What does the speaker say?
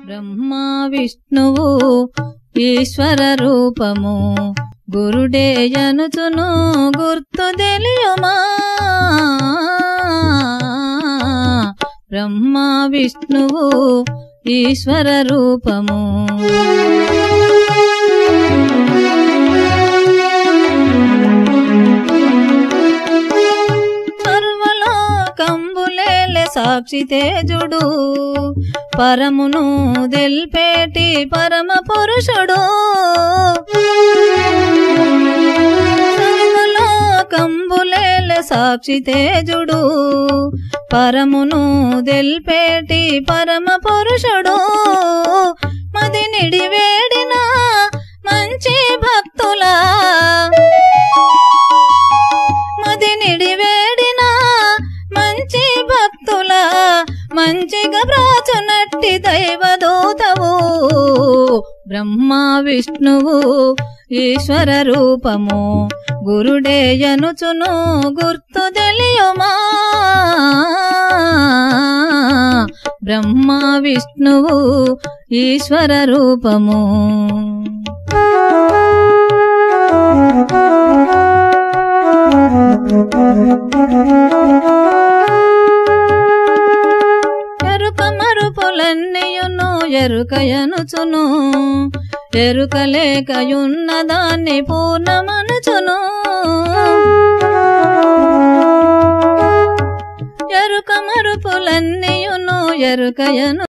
బ్రహ్మా విష్ణువు ఈశ్వర రూపము గురుడే జనుచును గుర్తు తెలియుమా బ్రహ్మా విష్ణువు ఈశ్వర రూపము సర్వలోకంబులేలె సాక్షి తేజుడు పరమును దెల్పేటి పరమ పురుషుడు సర్వలోకంబులేలె సాక్షి తేజుడు పరమును దెల్పేటి పరమ పురుషుడు మది నిడివేడిన మంచి భక్తులా మది నిడివేడిన మంచి భక్తుల మంచిగా బ్రాచునట్టి దైవదూతవు బ్రహ్మ విష్ణువు ఈశ్వర రూపము గురుడే జనుచును గుర్తు తెలియుమా బ్రహ్మ విష్ణువు ఈశ్వర రూపము ఎరుక మరుపులన్నీయును ఎరుకయనుచును ఎరుక లేకయున్న దాన్ని పూర్ణమనుచును ఎరుక మరుపులన్నీయును ఎరుకయను